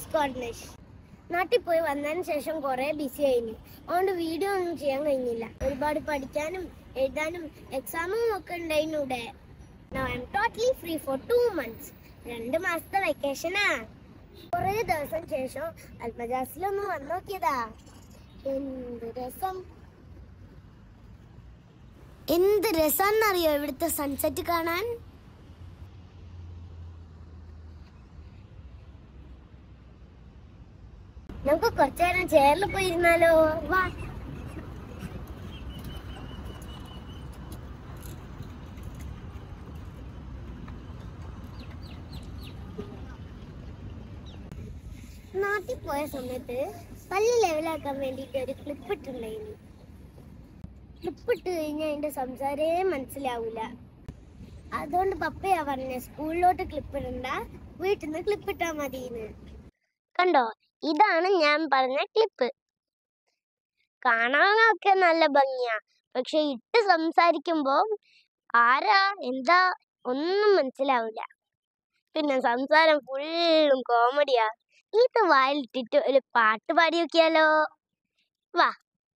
Coordination നാട്ടിൽ പോയി വന്നതിന് ശേഷം കുറെ ബിസി ആയിരുന്നു അതുകൊണ്ട് വീഡിയോ ഒന്നും ചെയ്യാൻ കഴിഞ്ഞില്ല ഒരുപാട് പഠിക്കാനും എഴുതാനും എക്സാമും ഒക്കെ ഉണ്ടായിരുന്നു ഇവിടെ Now I'm totally free for two months. രണ്ട് മാസത്തെ വെക്കേഷനാ കുറേ ദിവസം ശേഷം അൽമജാസിലൊന്ന് വന്നു നോക്കിയതാ എന്ത് രസം എന്ത് രസാന്നറിയോ ഇവിടുത്തെ സൺസെറ്റ് കാണാൻ നമുക്ക് കുറച്ചു നേരം ചെയറിൽ പോയി ഇരുന്നാലോ വാ നാട്ടിൽ പോയ സമയത്ത് പല്ല് ലെവലാക്കാൻ വേണ്ടിയിട്ട് ഒരു ക്ലിപ്പ് ഇട്ടുണ്ടായിരുന്നു ക്ലിപ്പ് ഇട്ട് കഴിഞ്ഞാൽ അതിന്റെ സംസാരേ മനസ്സിലാവൂല അതുകൊണ്ട് പപ്പയാ പറഞ്ഞ സ്കൂളിലോട്ട് ക്ലിപ്പ് ഇടണ്ട വീട്ടിൽ നിന്ന് ക്ലിപ്പ് ഇട്ടാ മതിന്ന് കണ്ടോ ഇതാണ് ഞാൻ പറഞ്ഞ ക്ലിപ്പ് കാണാനൊക്കെ നല്ല ഭംഗിയാ പക്ഷെ ഇട്ട് സംസാരിക്കുമ്പോ ആരാ എന്താ ഒന്നും മനസ്സിലാവില്ല പിന്നെ സംസാരം ഫുള്ളും കോമഡിയാ ഇത് വായിലിട്ടിട്ട് ഒരു പാട്ട് പാടി നോക്കിയാലോ വാ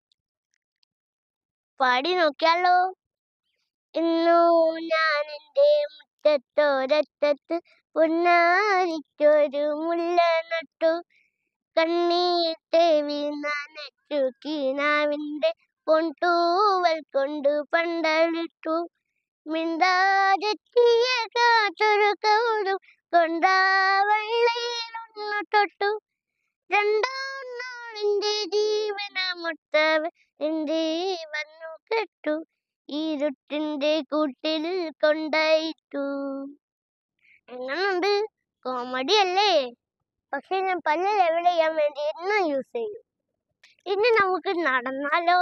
പാടി നോക്കിയാലോ ഇന്നു ഞാൻ എൻ്റെ മുറ്റത്തോരറ്റത്ത് പൊന്നാരിക്കൊരു മുല്ല നട്ടു കണ്ണീർ തേവി നനച്ചു കീനാവിൻ്റെ പൊntൂവൽ കൊണ്ട് പന്തലിട്ടു മിണ്ടാതെത്തിയ കാറ്റൊരു കൗരും കൊണ്ടാവള്ളിയിലൊന്നു തൊട്ടു രണ്ടാം നാളിന്റെ ജീവനമൊത്തവ എന്റെ വന്നു കെട്ടു ഇരുട്ടിന്റെ കൂട്ടിൽ കൊണ്ടായിട്ടു എങ്ങനുണ്ട് കോമഡി അല്ലേ പക്ഷെ ഞാൻ പല്ല് ലെവൽ ചെയ്യാൻ വേണ്ടി എന്നും യൂസ് ചെയ്യും ഇനി നമുക്ക് നടന്നാലോ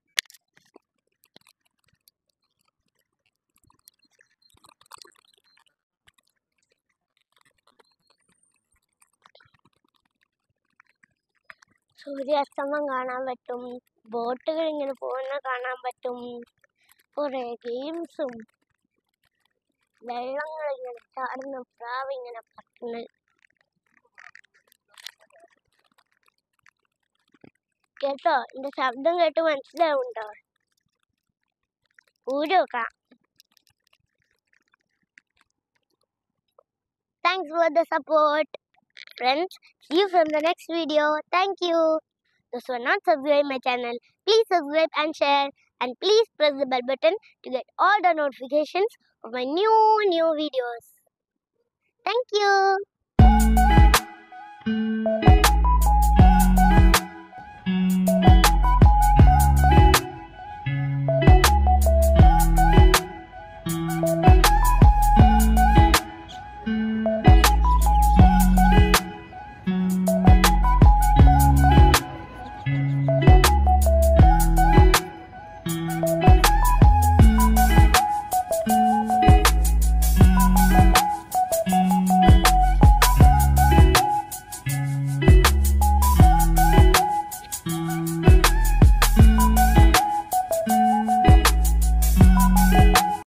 സൂര്യാസ്തമം കാണാൻ പറ്റും ബോട്ടുകൾ ഇങ്ങനെ പോകുന്ന കാണാൻ പറ്റും കുറെ ഗെയിംസും വെള്ളങ്ങൾ ഇങ്ങനെ ചാടുന്ന പ്രാവ് ഇങ്ങനെ പറ്റുന്നത് കേട്ടോ എന്റെ ശബ്ദം കേട്ട് മനസ്സിലാവുണ്ടോ ഊരി നോക്കാം thanks for the support friends see you from the next video thank you those who are not subscribed my channel please subscribe and share and please press the bell button to get all the notifications of my new new videos thank you